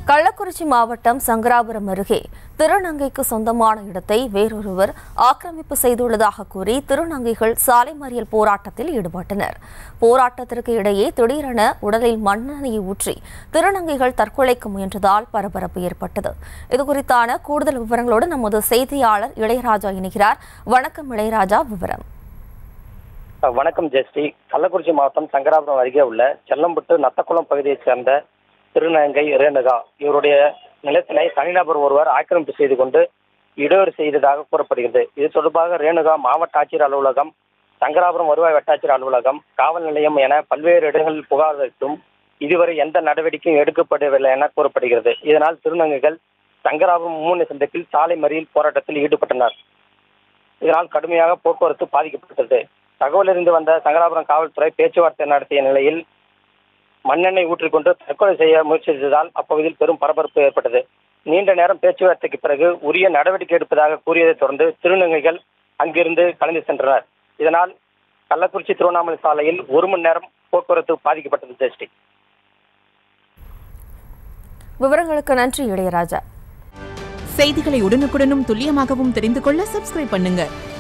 கள்ளக்குறிச்சி மாவட்டம் சங்கராபுரம் அருகே திருநங்கைக்கு சொந்தமான இடத்தை வேறொருவர் ஆக்கிரமிப்பு செய்துள்ளதாக கூறி திருநங்கைகள் சாலை மறியல் போராட்டத்தில் ஈடுபட்டனர் போராட்டத்திற்கு இடையே திடீரென உடலில் மண்ணெண்ணெயை ஊற்றி திருநங்கைகள் தற்கொலைக்கு முயன்றதால் பரபரப்பு ஏற்பட்டது இதுகுறித்தான கூடுதல் விவரங்களோடு நமது செய்தியாளர் இளையராஜா இணைகிறார் வணக்கம் இளையராஜா விவரம் வணக்கம் ஜெஸ்டி கள்ளக்குறிச்சி மாவட்டம் சங்கராபுரம் அருகே உள்ள செல்லம்பட்டு நத்தக்குளம் பகுதியைச் சேர்ந்த திருநங்கை ரேணுகா இவருடைய நிலத்தினை தனிநபர் ஒருவர் ஆக்கிரமிப்பு செய்து கொண்டு இடையூறு செய்ததாக கூறப்படுகிறது இது தொடர்பாக ரேணுகா மாவட்ட ஆட்சியர் அலுவலகம் சங்கராபுரம் வருவாய் வட்டாட்சியர் அலுவலகம் காவல் நிலையம் என பல்வேறு இடங்களில் புகார் அளித்தும் இதுவரை எந்த நடவடிக்கையும் எடுக்கப்படவில்லை என கூறப்படுகிறது இதனால் திருநங்கைகள் சங்கராபுரம் மூணு சந்தத்தில் சாலை மறியல் போராட்டத்தில் ஈடுபட்டனர் இதனால் கடுமையாக போக்குவரத்து பாதிக்கப்பட்டது தகவல் அறிந்து வந்த சங்கராபுரம் காவல்துறை பேச்சுவார்த்தை நடத்திய நிலையில் மண்ணெண்ணெய் ஊற்றிக்கொண்டு தற்கொலை செய்ய முயற்சித்ததால் அப்பகுதியில் பெரும் பரபரப்பு ஏற்பட்டது நீண்ட நேரம் பேச்சுவார்த்தைக்கு பிறகு உரிய நடவடிக்கை எடுப்பதாக கூறியதைத் தொடர்ந்து திருநங்கைகள் அங்கிருந்து கலந்து சென்றனர் இதனால் கள்ளக்குறிச்சி திருவண்ணாமலை சாலையில் ஒரு மணி நேரம் போக்குவரத்து பாதிக்கப்பட்டது ஜெஸ்டி விவரங்களுக்கு நன்றி இளையராஜா செய்திகளை உடனுக்குடனும் துல்லியமாகவும் தெரிந்து கொள்ள சப்ஸ்கிரைப் பண்ணுங்க